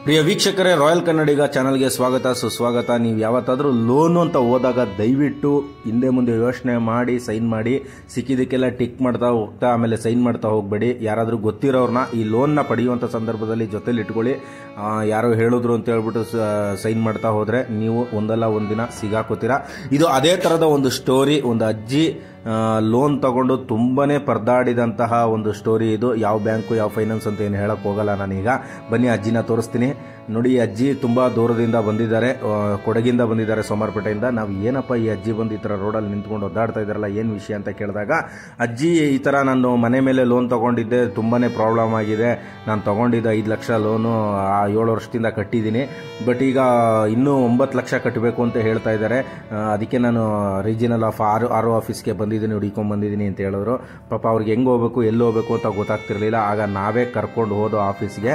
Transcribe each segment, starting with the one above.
ಪ್ರಿಯ ವೀಕ್ಷಕರೇ ರಾಯಲ್ ಕನ್ನಡಿಗ ಚಾನಲ್ಗೆ ಸ್ವಾಗತ ಸುಸ್ವಾಗತ ನೀವು ಯಾವತ್ತಾದರೂ ಲೋನು ಅಂತ ಹೋದಾಗ ದಯವಿಟ್ಟು ಹಿಂದೆ ಮುಂದೆ ಯೋಚನೆ ಮಾಡಿ ಸೈನ್ ಮಾಡಿ ಸಿಕ್ಕಿದ್ದಕ್ಕೆಲ್ಲ ಟಿಕ್ ಮಾಡ್ತಾ ಹೋಗ್ತಾ ಆಮೇಲೆ ಸೈನ್ ಮಾಡ್ತಾ ಹೋಗಬೇಡಿ ಯಾರಾದರೂ ಗೊತ್ತಿರೋರ್ನ ಈ ಲೋನ್ನ ಪಡೆಯುವಂಥ ಸಂದರ್ಭದಲ್ಲಿ ಜೊತೆಲಿ ಇಟ್ಕೊಳ್ಳಿ ಆ, ಯಾರೋ ಹೇಳಿದ್ರು ಅಂತ ಹೇಳ್ಬಿಟ್ಟು ಸೈನ್ ಮಾಡ್ತಾ ಹೋದರೆ ನೀವು ಒಂದಲ್ಲ ಒಂದಿನ ಸಿಗಾಕೋತೀರಾ ಇದು ಅದೇ ಥರದ ಒಂದು ಸ್ಟೋರಿ ಒಂದು ಅಜ್ಜಿ ಲೋನ್ ತಗೊಂಡು ತುಂಬಾನೇ ಪರದಾಡಿದಂತಹ ಒಂದು ಸ್ಟೋರಿ ಇದು ಯಾವ ಬ್ಯಾಂಕು ಯಾವ ಫೈನಾನ್ಸ್ ಅಂತ ಏನು ಹೇಳಕ್ ಹೋಗಲ್ಲ ನಾನೀಗ ಬನ್ನಿ ಅಜ್ಜಿನ ತೋರಿಸ್ತೀನಿ ನೋಡಿ ಈ ಅಜ್ಜಿ ತುಂಬಾ ದೂರದಿಂದ ಬಂದಿದ್ದಾರೆ ಆ, ಕೊಡಗಿಂದ ಬಂದಿದ್ದಾರೆ ಸೋಮಾರ್ಪೇಟೆಯಿಂದ ನಾವು ಏನಪ್ಪ ಈ ಅಜ್ಜಿ ಬಂದು ಈ ಥರ ರೋಡಲ್ಲಿ ನಿಂತ್ಕೊಂಡು ಒದ್ದಾಡ್ತಾ ಇದ್ದಾರಲ್ಲ ಏನು ವಿಷಯ ಅಂತ ಕೇಳಿದಾಗ ಅಜ್ಜಿ ಈ ಥರ ನಾನು ಮನೆ ಮೇಲೆ ಲೋನ್ ತಗೊಂಡಿದ್ದೆ ತುಂಬಾನೇ ಪ್ರಾಬ್ಲಮ್ ಆಗಿದೆ ನಾನು ತಗೊಂಡಿದ್ದ ಐದು ಲಕ್ಷ ಲೋನು ಆ ಏಳು ವರ್ಷದಿಂದ ಕಟ್ಟಿದ್ದೀನಿ ಬಟ್ ಈಗ ಇನ್ನೂ ಒಂಬತ್ತು ಲಕ್ಷ ಕಟ್ಟಬೇಕು ಅಂತ ಹೇಳ್ತಾ ಇದ್ದಾರೆ ಆ, ಅದಕ್ಕೆ ನಾನು ರೀಜನಲ್ ಆಫ್ ಆರ್ ಆರ್ ಆಫೀಸ್ಗೆ ಬಂದಿದ್ದೀನಿ ಹುಡುಕೊಂಡ್ ಬಂದಿದ್ದೀನಿ ಅಂತ ಹೇಳಿದ್ರು ಪಾಪ ಅವ್ರಿಗೆ ಹೆಂಗೆ ಹೋಗ್ಬೇಕು ಎಲ್ಲಿ ಹೋಗ್ಬೇಕು ಅಂತ ಗೊತ್ತಾಗ್ತಿರ್ಲಿಲ್ಲ ಆಗ ನಾವೇ ಕರ್ಕೊಂಡು ಹೋದೋ ಆಫೀಸ್ಗೆ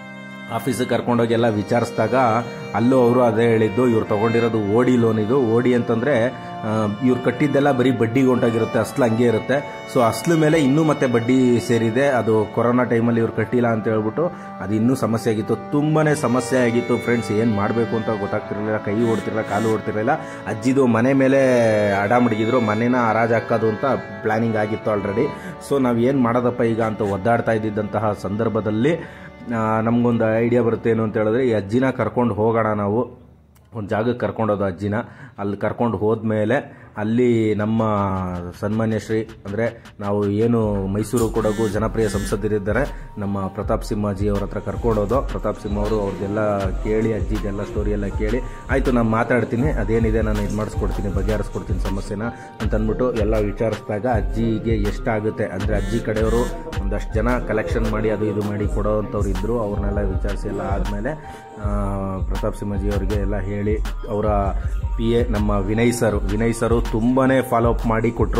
ಆಫೀಸಿಗೆ ಕರ್ಕೊಂಡೋಗಿ ಎಲ್ಲ ವಿಚಾರಿಸಿದಾಗ ಅಲ್ಲೂ ಅವರು ಅದೇ ಹೇಳಿದ್ದು ಇವ್ರು ತಗೊಂಡಿರೋದು ಓಡಿ ಲೋನ್ ಇದು ಓಡಿ ಅಂತಂದ್ರೆ ಆ, ಇವ್ರು ಕಟ್ಟಿದ್ದೆಲ್ಲ ಬರೀ ಬಡ್ಡಿಗೆ ಹೊಂಟಾಗಿರುತ್ತೆ ಅಸ್ಲು ಹಂಗೆ ಇರುತ್ತೆ ಸೊ ಅಸ್ಲು ಮೇಲೆ ಇನ್ನೂ ಮತ್ತೆ ಬಡ್ಡಿ ಸೇರಿದೆ ಅದು ಕೊರೋನಾ ಟೈಮಲ್ಲಿ ಇವ್ರು ಕಟ್ಟಿಲ್ಲ ಅಂತ ಹೇಳ್ಬಿಟ್ಟು ಅದು ಇನ್ನೂ ಸಮಸ್ಯೆ ಆಗಿತ್ತು ತುಂಬಾನೇ ಸಮಸ್ಯೆ ಆಗಿತ್ತು ಫ್ರೆಂಡ್ಸ್ ಏನು ಮಾಡಬೇಕು ಅಂತ ಗೊತ್ತಾಗ್ತಿರ್ಲಿಲ್ಲ ಕೈ ಓಡ್ತಿರಲಿಲ್ಲ ಕಾಲು ಓಡ್ತಿರಲಿಲ್ಲ ಅಜ್ಜಿದು ಮನೆ ಮೇಲೆ ಅಡ ಮಡಗಿದ್ರು ಮನೇನ ಹರಾಜು ಹಾಕೋದು ಅಂತ ಪ್ಲಾನಿಂಗ್ ಆಗಿತ್ತು ಆಲ್ರೆಡಿ ಸೊ ನಾವು ಏನು ಮಾಡೋದಪ್ಪ ಈಗ ಅಂತ ಒದ್ದಾಡ್ತಾ ಇದ್ದಿದ್ದಂತಹ ಸಂದರ್ಭದಲ್ಲಿ ಆ, ನಮ್ಗೊಂದು ಐಡಿಯಾ ಬರುತ್ತೆ ಏನು ಅಂತ ಹೇಳಿದ್ರೆ ಈ ಅಜ್ಜಿನ ಕರ್ಕೊಂಡು ಹೋಗೋಣ ನಾವು ಒಂದು ಜಾಗಕ್ಕೆ ಕರ್ಕೊಂಡೋದು ಅಜ್ಜಿನ ಅಲ್ಲಿ ಕರ್ಕೊಂಡು ಹೋದ್ಮೇಲೆ ಅಲ್ಲಿ ನಮ್ಮ ಸನ್ಮಾನ್ಯ ಶ್ರೀ ಅಂದರೆ ನಾವು ಏನು ಮೈಸೂರು ಕೊಡಗು ಜನಪ್ರಿಯ ಸಂಸದರಿದ್ದಾರೆ ನಮ್ಮ ಪ್ರತಾಪ್ ಸಿಂಹಾಜಿ ಅವ್ರ ಹತ್ರ ಕರ್ಕೊಂಡೋದು ಪ್ರತಾಪ್ ಸಿಂಹ ಅವರು ಅವ್ರದ್ದೆಲ್ಲ ಕೇಳಿ ಅಜ್ಜಿದೆಲ್ಲ ಸ್ಟೋರಿ ಎಲ್ಲ ಕೇಳಿ ಆಯಿತು ನಾನು ಮಾತಾಡ್ತೀನಿ ಅದೇನಿದೆ ನಾನು ಇದು ಮಾಡಿಸ್ಕೊಡ್ತೀನಿ ಬಗೆಹರಿಸ್ಕೊಡ್ತೀನಿ ಸಮಸ್ಯೆನ ಅಂತ ಅಂದ್ಬಿಟ್ಟು ಎಲ್ಲ ವಿಚಾರಿಸಿದಾಗ ಅಜ್ಜಿಗೆ ಎಷ್ಟಾಗುತ್ತೆ ಅಂದರೆ ಅಜ್ಜಿ ಕಡೆಯವರು ಒಂದಷ್ಟು ಜನ ಕಲೆಕ್ಷನ್ ಮಾಡಿ ಅದು ಇದು ಮಾಡಿ ಕೊಡೋವಂಥವ್ರು ಇದ್ದರು ಅವ್ರನ್ನೆಲ್ಲ ವಿಚಾರಿಸಿ ಎಲ್ಲ ಆದಮೇಲೆ ಪ್ರತಾಪ್ ಸಿಂಹಜಿ ಅವರಿಗೆ ಎಲ್ಲ ಹೇಳಿ ಅವರ ಪಿ ಎ ನಮ್ಮ ವಿನಯ್ ಸರ್ ವಿನಯ್ ಸರು ತುಂಬಾನೇ ಫಾಲೋ ಅಪ್ ಮಾಡಿ ಕೊಟ್ಟರು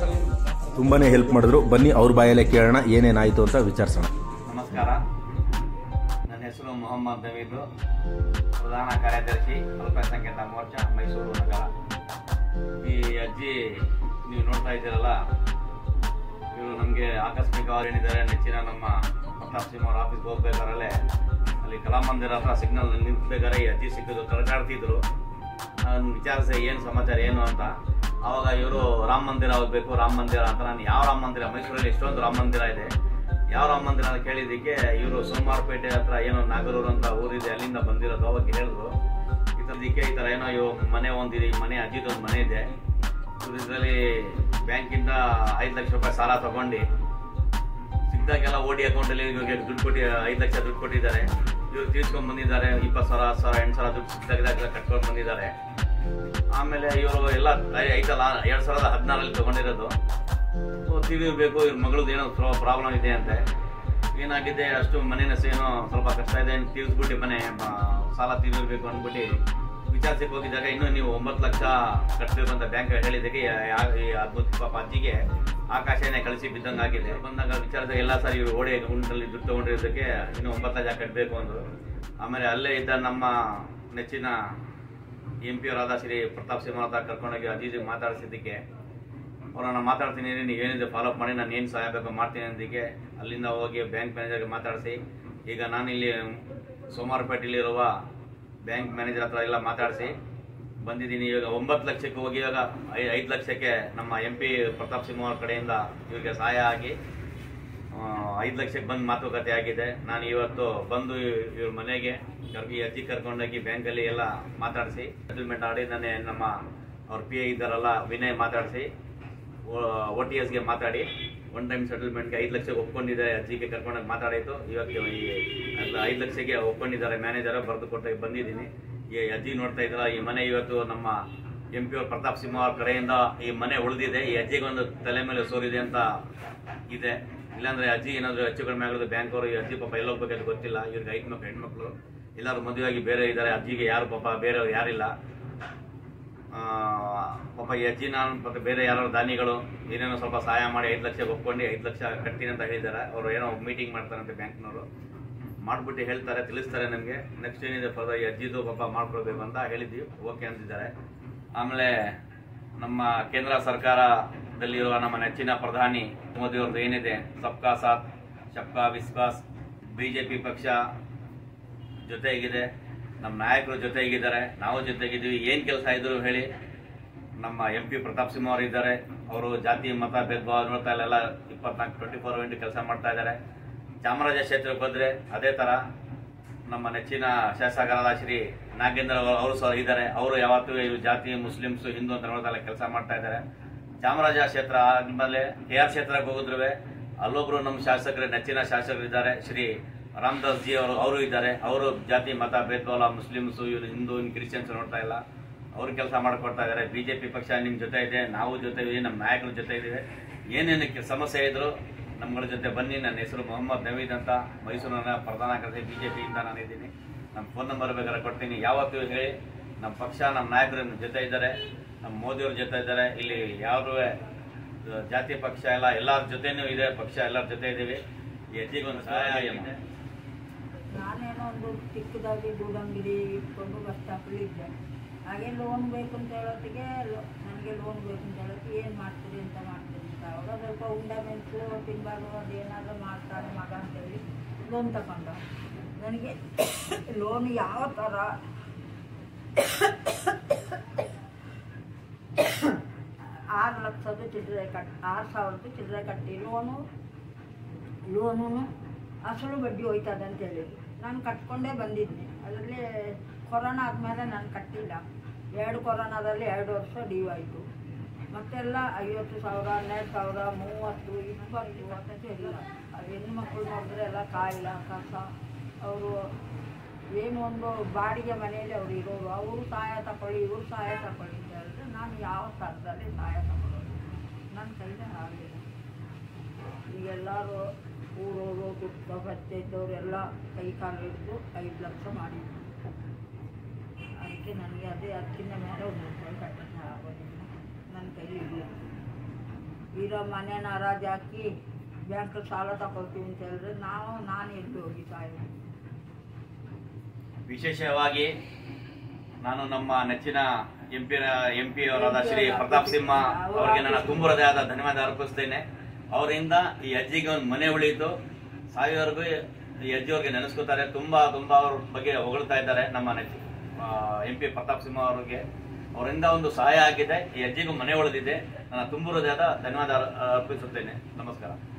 ತುಂಬಾನೇ ಹೆಲ್ಪ್ ಮಾಡಿದ್ರು ಬನ್ನಿ ಅವ್ರ ಬಾಯಲ್ಲೇ ಕೇಳೋಣ ಏನೇನಾಯಿತು ಅಂತ ವಿಚಾರಿಸೋಣ ನಮಸ್ಕಾರ ನನ್ನ ಹೆಸರು ಮೊಹಮ್ಮದ್ ನವೀದ್ ಪ್ರಧಾನ ಕಾರ್ಯದರ್ಶಿ ಅಲ್ಪಸಂಖ್ಯಾತ ಮೋರ್ಚಾ ಮೈಸೂರು ನಗರ ಈ ಅಜ್ಜಿ ನೀವು ನೋಡ್ತಾ ಇದ್ದೀರಲ್ಲ ಇವರು ನಮಗೆ ಆಕಸ್ಮಿಕವಾಗಿ ಏನಿದ್ದಾರೆ ನೆಚ್ಚಿನ ನಮ್ಮ ಪ್ರತಾಪ್ ಸಿಂಹ ಅವ್ರ ಆಫೀಸ್ಗೆ ಹೋಗ್ಬೇಕಾರಲ್ಲೇ ಅಲ್ಲಿ ಕಲಾಮಂದಿರ ಹತ್ರ ಸಿಗ್ನಲ್ ನಿಂತ್ಬೇಕಾದ್ರೆ ಈ ಅಜ್ಜಿ ಸಿಕ್ಕಿದ್ರು ಕರೆದಾಡ್ತಿದ್ರು ನಾನು ವಿಚಾರಿಸಿ ಏನು ಸಮಾಚಾರ ಏನು ಅಂತ ಆವಾಗ ಇವರು ರಾಮ ಮಂದಿರ ಹೋಗ್ಬೇಕು ರಾಮ ಮಂದಿರ ಅಂತ ನಾನು ಯಾವ ರಾಮ ಮಂದಿರ ಮೈಸೂರಲ್ಲಿ ಎಷ್ಟೊಂದು ರಾಮ ಮಂದಿರ ಇದೆ ಯಾವ ರಾಮ ಮಂದಿರ ಅಂತ ಕೇಳಿದ್ದಕ್ಕೆ ಇವರು ಸೋಮವಾರಪೇಟೆ ಹತ್ರ ಏನೋ ನಾಗರೂರು ಅಂತ ಊರಿದೆ ಅಲ್ಲಿಂದ ಬಂದಿರೋದು ಅವಾಗ ಹೇಳಿದ್ರು ಈ ಥರದಕ್ಕೆ ಈ ಥರ ಏನೋ ಇವ್ ಮನೆ ಒಂದಿದೆ ಈ ಮನೆ ಅಜ್ಜಿದೊಂದು ಮನೆ ಇದೆ ಇವ್ರು ಇದರಲ್ಲಿ ಬ್ಯಾಂಕಿಂದ ಐದು ಲಕ್ಷ ರೂಪಾಯಿ ಸಾಲ ತಗೊಂಡು ಸಿಕ್ದಾಗೆಲ್ಲ ಓಡಿ ಅಕೌಂಟಲ್ಲಿ ಇವ್ರಿಗೆ ದುಡ್ಡು ಕೊಟ್ಟು ಐದು ಲಕ್ಷ ದುಡ್ಡು ಕೊಟ್ಟಿದ್ದಾರೆ ಇವ್ರು ತೀರ್ಸ್ಕೊಂಡ್ ಬಂದಿದ್ದಾರೆ ಇಪ್ಪತ್ತು ಸಾವಿರ ಹತ್ತು ಸಾವಿರ ಎಂಟು ಸಾವಿರ ದುಡ್ಡು ಸಿಕ್ದಾಗೆಲ್ಲ ಕಟ್ಕೊಂಡು ಬಂದಿದ್ದಾರೆ ಆಮೇಲೆ ಇವರು ಎಲ್ಲ ಐ- ಐತಲ್ಲ ಎರಡ್ ಸಾವಿರದ ಹದಿನಾರಲ್ಲಿ ತಗೊಂಡಿರೋದು ಬೇಕು ಇವ್ರ ಮಗಳದ್ದು ಏನೋ ಪ್ರಾಬ್ಲಮ್ ಇದೆ ಅಂತೆ ಏನಾಗಿದೆ ಅಷ್ಟು ಮನೆನ ಏನೋ ಸ್ವಲ್ಪ ಕಷ್ಟ ಇದೆ ತೀರಿಸ್ಬಿಟ್ಟು ಮನೆ ಮ, ಸಾಲ ತೀರಿರ್ಬೇಕು ಅಂದ್ಬಿಟ್ಟು ವಿಚಾರಿಸಕ್ಕೆ ಹೋಗಿದ್ದಾಗ ಇನ್ನೂ ನೀವು ಒಂಬತ್ತು ಲಕ್ಷ ಕಟ್ಟಬೇಕು ಅಂತ ಬ್ಯಾಂಕ್ ಹೇಳಿದ್ದಕ್ಕೆ ಯಾ- ಈ ಅದ್ಭುತ ಪಾಪ ಅಜ್ಜಿಗೆ ಆಕಾಶನೇ ಕಳಿಸಿ ಬಿದ್ದಂಗೆ ಆಗಿದೆ ಬಂದಾಗ ವಿಚಾರದಾಗ ಎಲ್ಲ ಸಾರಿ ಇವ್ರು ಓಡಿ ಅಕೌಂಟಲ್ಲಿ ದುಡ್ಡು ತಗೊಂಡಿರೋದಕ್ಕೆ ಇನ್ನು ಒಂಬತ್ತು ಲಕ್ಷ ಕಟ್ಟಬೇಕು ಅಂದರು ಆಮೇಲೆ ಅಲ್ಲೇ ಇದ್ದ ನಮ್ಮ ನೆಚ್ಚಿನ ಎಂ ಪಿ ಅವರಾದ ಶ್ರೀ ಪ್ರತಾಪ್ ಸಿಂಹ ಹತ್ರ ಕರ್ಕೊಂಡೋಗಿ ಅಜೀಜಿಗೆ ಮಾತಾಡಿಸಿದ್ದಕ್ಕೆ ಅವ್ರನ್ನ ಮಾತಾಡ್ತೀನಿ ನೀವು ಏನಿದೆ ಫಾಲೋಅಪ್ ಮಾಡಿ ನಾನು ಏನು ಸಹಾಯ ಬೇಕು ಮಾಡ್ತೀನಿ ಅಂದಿಕ್ಕೆ ಅಲ್ಲಿಂದ ಹೋಗಿ ಬ್ಯಾಂಕ್ ಮ್ಯಾನೇಜರ್ಗೆ ಮಾತಾಡಿಸಿ ಈಗ ನಾನಿಲ್ಲಿ ಸೋಮವಾರಪೇಟೆಯಲ್ಲಿರುವ ಬ್ಯಾಂಕ್ ಮ್ಯಾನೇಜರ್ ಹತ್ರ ಎಲ್ಲ ಮಾತಾಡಿಸಿ ಬಂದಿದ್ದೀನಿ ಇವಾಗ ಒಂಬತ್ತು ಲಕ್ಷಕ್ಕೆ ಹೋಗಿ ಇವಾಗ ಐ- ಐದು ಲಕ್ಷಕ್ಕೆ ನಮ್ಮ ಎಂ ಪಿ ಪ್ರತಾಪ್ ಸಿಂಹ ಅವ್ರ ಕಡೆಯಿಂದ ಇವ್ರಿಗೆ ಸಹಾಯ ಆಗಿ ಆ, ಐದು ಲಕ್ಷಕ್ಕೆ ಬಂದು ಮಾತುಕತೆ ಆಗಿದೆ ನಾನು ಇವತ್ತು ಬಂದು ಇವ್- ಇವ್ರ ಮನೆಗೆ ಕರ್- ಈ ಅಜ್ಜಿ ಕರ್ಕೊಂಡೋಗಿ ಬ್ಯಾಂಕಲ್ಲಿ ಎಲ್ಲ ಮಾತಾಡಿಸಿ ಸೆಟಲ್ಮೆಂಟ್ ಆಡಿ ನಾನೇ ನಮ್ಮ ಅವ್ರ ಪಿ ಐ ಇದ್ದಾರಲ್ಲ ವಿನಯ್ ಮಾತಾಡಿಸಿ ಒ ಟಿ ಎಸ್ಗೆ ಮಾತಾಡಿ ಒನ್ ಟೈಮ್ ಸೆಟಲ್ಮೆಂಟ್ಗೆ ಐದು ಲಕ್ಷಕ್ಕೆ ಒಪ್ಕೊಂಡಿದ್ದಾರೆ ಅಜ್ಜಿಗೆ ಕರ್ಕೊಂಡೋಗಿ ಮಾತಾಡಿತ್ತು ಇವತ್ತು ಈ ಅಲ್ಲ ಐದು ಲಕ್ಷಕ್ಕೆ ಒಪ್ಕೊಂಡಿದ್ದಾರೆ ಮ್ಯಾನೇಜರ್ ಬರೆದು ಕೊಟ್ಟಾಗ ಬಂದಿದ್ದೀನಿ ಈ ಅಜ್ಜಿ ನೋಡ್ತಾ ಇದ್ದಾರ ಈ ಮನೆ ಇವತ್ತು ನಮ್ಮ ಎಂ ಪಿ ಅವ್ರ ಪ್ರತಾಪ್ ಸಿಂಹ ಅವ್ರ ಕಡೆಯಿಂದ ಈ ಮನೆ ಉಳಿದಿದೆ ಈ ಅಜ್ಜಿಗೆ ಒಂದು ತಲೆ ಮೇಲೆ ಸೋರಿದೆ ಅಂತ ಇದೆ ಇಲ್ಲಾಂದ್ರೆ ಅಜ್ಜಿ ಏನಾದ್ರು ಹೆಚ್ಚು ಕಡಿಮೆ ಆಗೋದು ಬ್ಯಾಂಕ್ ಅವರು ಈ ಅಜ್ಜಿ ಪಾಪ ಎಲ್ಲಿ ಹೋಗ್ಬೇಕಂತ ಗೊತ್ತಿಲ್ಲ ಇವ್ರಿಗೆ ಐದು ಮಕ್ಳು ಹೆಣ್ಮಕ್ಳು ಎಲ್ಲರೂ ಮದುವೆಯಾಗಿ ಬೇರೆ ಇದ್ದಾರೆ ಅಜ್ಜಿಗೆ ಯಾರು ಪಾಪ ಬೇರೆಯವ್ರು ಯಾರಿಲ್ಲ ಆ, ಪಾಪ ಈ ಅಜ್ಜಿ ನಾನು ಮತ್ತೆ ಬೇರೆ ಯಾರೋ ದಾನಿಗಳು ಏನೇನೋ ಸ್ವಲ್ಪ ಸಹಾಯ ಮಾಡಿ ಐದು ಲಕ್ಷ ಒಪ್ಕೊಂಡು ಐದು ಲಕ್ಷ ಕಟ್ತೀನಿ ಅಂತ ಹೇಳಿದ್ದಾರೆ ಅವರು ಏನೋ ಮೀಟಿಂಗ್ ಮಾಡ್ತಾರಂತೆ ಬ್ಯಾಂಕ್ನವರು ಮಾಡ್ಬಿಟ್ಟು ಹೇಳ್ತಾರೆ ತಿಳಿಸ್ತಾರೆ ನಮಗೆ ನೆಕ್ಸ್ಟ್ ಏನಿದೆ ಫರ್ದರ್ ಈ ಅಜ್ಜಿದು ಪಾಪ ಮಾಡ್ಕೊಳ್ಬೇಕು ಅಂತ ಹೇಳಿದ್ವಿ ಓಕೆ ಅಂತಿದ್ದಾರೆ ಆಮೇಲೆ ನಮ್ಮ ಕೇಂದ್ರ ಸರ್ಕಾರದಲ್ಲಿರುವ ನಮ್ಮ ನೆಚ್ಚಿನ ಪ್ರಧಾನಿ ಮೋದಿ ಅವ್ರದ್ದು ಏನಿದೆ ಸಬ್ಕಾ ಸಾಥ್ ಸಬ್ಕಾ ವಿಶ್ವಾಸ್ ಬಿಜೆಪಿ ಪಕ್ಷ ಜೊತೆಗಿದೆ ನಮ್ಮ ನಾಯಕರು ಜೊತೆಗಿದ್ದಾರೆ ನಾವು ಜೊತೆಗಿದ್ದೀವಿ ಏನ್ ಕೆಲಸ ಇದ್ರು ಹೇಳಿ ನಮ್ಮ ಎಂ ಪಿ ಪ್ರತಾಪ್ ಸಿಂಹ ಅವರು ಇದ್ದಾರೆ ಅವರು ಜಾತಿ ಮತ ಭೇದ ಭಾವ ನೋಡ್ತಾ ಇಲ್ಲ ಇಪ್ಪತ್ನಾಲ್ಕು ಟ್ವೆಂಟಿ ಫೋರ್ ಇಂಟು ಕೆಲಸ ಮಾಡ್ತಾ ಇದ್ದಾರೆ ಚಾಮರಾಜ ಕ್ಷೇತ್ರಕ್ಕೆ ಬಂದ್ರೆ ಅದೇ ತರ ನಮ್ಮ ನೆಚ್ಚಿನ ಶಾಸಕರಾದ ಶ್ರೀ ನಾಗೇಂದ್ರ ಅವರು ಅವರು ಸಹ ಇದ್ದಾರೆ ಅವರು ಯಾವತ್ತೂ ಇವು ಜಾತಿ ಮುಸ್ಲಿಮ್ಸ್ ಹಿಂದೂ ಅಂತ ನೋಡ್ತಾ ಇಲ್ಲ ಕೆಲಸ ಮಾಡ್ತಾ ಇದ್ದಾರೆ ಚಾಮರಾಜ ಕ್ಷೇತ್ರ ಆದ್ಮೇಲೆ ಕೆ ಆರ್ ಕ್ಷೇತ್ರಕ್ಕೆ ಹೋಗಿದ್ರುವೆ ಅಲ್ಲೊಬ್ರು ನಮ್ಮ ಶಾಸಕರು ನೆಚ್ಚಿನ ಶಾಸಕರು ಇದ್ದಾರೆ ಶ್ರೀ ರಾಮದಾಸ್ ಜಿ ಅವರು ಅವರು ಇದ್ದಾರೆ ಅವರು ಜಾತಿ ಮತ ಭೇದ ಭಾವ ಮುಸ್ಲಿಮ್ಸ್ ಇವ್ರು ಹಿಂದೂ ಇನ್ ಕ್ರಿಶ್ಚಿಯನ್ಸ್ ನೋಡ್ತಾ ಇಲ್ಲ ಅವ್ರು ಕೆಲಸ ಮಾಡ್ಕೊಡ್ತಾ ಇದ್ದಾರೆ ಬಿಜೆಪಿ ಪಕ್ಷ ನಿಮ್ ಜೊತೆ ಇದೆ ನಾವು ಜೊತೆ ಇದೀವಿ ನಮ್ಮ ನಾಯಕರ ಜೊತೆ ಇದ್ದೀವಿ ಏನೇನಕ್ಕೆ ಸಮಸ್ಯೆ ಇದ್ರು ನಮ್ಗಳ ಜೊತೆ ಬನ್ನಿ ನನ್ನ ಹೆಸರು ಮೊಹಮ್ಮದ್ ನವೀದ್ ಅಂತ ಮೈಸೂರಿನ ಪ್ರಧಾನ ಕಾರ್ಯದರ್ಶಿ ಬಿಜೆಪಿಯಿಂದ ನಾನು ಇದ್ದೀನಿ ನಮ್ಮ ಫೋನ್ ನಂಬರ್ ಬೇಕಾದ್ರೆ ಕೊಡ್ತೀನಿ ಯಾವತ್ತೂ ಹೇಳಿ ನಮ್ಮ ಪಕ್ಷ ನಮ್ಮ ನಾಯಕರು ನಮ್ಮ ಜೊತೆ ಇದ್ದಾರೆ ನಮ್ಮ ಮೋದಿಯವ್ರ ಜೊತೆ ಇದ್ದಾರೆ ಇಲ್ಲಿ ಯಾರು ಜಾತಿ ಪಕ್ಷ ಎಲ್ಲ ಎಲ್ಲರ ಜೊತೆನೂ ಇದೆ ಪಕ್ಷ ಎಲ್ಲರ ಜೊತೆ ಇದ್ದೀವಿ ಈ ಹೆಜ್ಜೆಗೊಂದು ಸಹಾಯ ಆಗಿದೆ ನಾನೇನೋ ಒಂದು ಚಿಕ್ಕದಾಗಿ ಗೂಡಂಗಡಿ ಇಟ್ಕೊಂಡು ಬಸ್ ಸ್ಟಾಪಲ್ಲಿ ಇದ್ದೆ ಹಾಗೆ ಲೋನ್ ಬೇಕು ಅಂತ ಹೇಳೋತ್ತಿಗೆ ಲೋ- ನನಗೆ ಲೋನ್ ಬೇಕು ಅಂತ ಹೇಳೋತ್ತಿಗೆ ಏನು ಮಾಡ್ತೀರಿ ಅಂತ ಮಾಡ್ತೀರಿ ಅಂತ ಅವಾಗ ಸ್ವಲ್ಪ ಉಂಡೆ ಮೆಣಸು ತಿನ್ಬಾರ್ದು ಅದೇನಾದರೂ ಮಾಡ್ತಾರೆ ಮಗ ಅಂತೇಳಿ ಲೋನ್ ತಗೊಂಡ ನನಗೆ ಲೋನ್ ಯಾವ ಥರ ಆರು ಲಕ್ಷದ ಚಿಲ್ಲರೆ ಕಟ್ ಆರು ಸಾವಿರದ ಚಿಲ್ಲರೆ ಕಟ್ಟಿ ಲೋನು ಲೋನು ಅಸಲು ಬಡ್ಡಿ ಹೋಯ್ತದೆ ಅಂತ ಹೇಳಿದ್ರು ನಾನು ಕಟ್ಕೊಂಡೇ ಬಂದಿದ್ದೆ ಅದರಲ್ಲಿ ಕೊರೋನಾ ಆದಮೇಲೆ ನಾನು ಕಟ್ಟಿಲ್ಲ ಎರಡು ಕೊರೋನಾದಲ್ಲಿ ಎರಡು ವರ್ಷ ಡ್ಯೂ ಆಯಿತು ಮತ್ತೆಲ್ಲ ಐವತ್ತು ಸಾವಿರ ಹನ್ನೆರಡು ಸಾವಿರ ಮೂವತ್ತು ಇಪ್ಪತ್ತು ಇವತ್ತಕ್ಕೆ ಇಲ್ಲ ಅದು ಹೆಣ್ಮಕ್ಳು ನೋಡಿದ್ರೆ ಎಲ್ಲ ಕಾಯಿಲ ಕಸ ಅವರು ಏನು ಒಂದು ಬಾಡಿಗೆ ಮನೆಯಲ್ಲಿ ಅವ್ರು ಇರೋರು ಅವರು ಸಹಾಯ ತಗೊಳ್ಳಿ ಇವರು ಸಹಾಯ ತಗೊಳ್ಳಿ ಅಂತ ಹೇಳಿದ್ರೆ ನಾನು ಯಾವ ಥರದಲ್ಲಿ ಸಹಾಯ ತಗೊಳ್ಳೋದು ನನ್ನ ಕೈಲೇ ಆಗಲಿಲ್ಲ ಈಗೆಲ್ಲರೂ ಊರವರು ದುಡ್ಡ ಭತ್ತೆ ಇದ್ದವರೆಲ್ಲ ಕೈ ಕಾಲು ಹಿಡಿದು ಐದು ಲಕ್ಷ ಮಾಡಿದ್ರು ಅದಕ್ಕೆ ನನಗೆ ಅದೇ ಅದಕ್ಕಿಂತ ಮೇಲೆ ಒಂದು ರೂಪಾಯಿ ಕಟ್ಟಕ್ಕೆ ಆಗೋದಿಲ್ಲ ನನ್ನ ಕೈಲಿ ಇಲ್ಲ ಇರೋ ಮನೇನ ಹರಾಜು ಹಾಕಿ ಬ್ಯಾಂಕ್ ಸಾಲ ತಗೊಳ್ತೀವಿ ಅಂತ ಹೇಳಿದ್ರೆ ನಾವು ನಾನು ಎಲ್ಲಿ ಹೋಗಿ ಸಾಯೋದು ವಿಶೇಷವಾಗಿ ನಾನು ನಮ್ಮ ನೆಚ್ಚಿನ ಎಂಪಿ ಎಂಪಿ ಅವರಾದ ಶ್ರೀ ಪ್ರತಾಪ್ ಸಿಂಹ ಅವರಿಗೆ ನನ್ನ ತುಂಬರದೇ ಆದ ಧನ್ಯವಾದ ಅರ್ಪಿಸ್ತೇನೆ ಅವರಿಂದ ಈ ಅಜ್ಜಿಗೆ ಒಂದು ಮನೆ ಉಳಿಯಿತು ಸಾವಿರವರೆಗೂ ಈ ಅಜ್ಜಿಯವ್ರಿಗೆ ನೆನೆಸ್ಕೋತಾರೆ ತುಂಬಾ ತುಂಬಾ ಅವ್ರ ಬಗ್ಗೆ ಹೊಗಳ್ತಾ ಇದ್ದಾರೆ ನಮ್ಮ ನೆಚ್ಚಿ ಎಂ ಪಿ ಪ್ರತಾಪ್ ಸಿಂಹ ಅವರಿಗೆ ಅವರಿಂದ ಒಂದು ಸಹಾಯ ಆಗಿದೆ ಈ ಅಜ್ಜಿಗೂ ಮನೆ ಉಳಿದಿದೆ ನನ್ನ ತುಂಬರದೇ ಆದ ಧನ್ಯವಾದ ಅರ್ಪಿಸುತ್ತೇನೆ ನಮಸ್ಕಾರ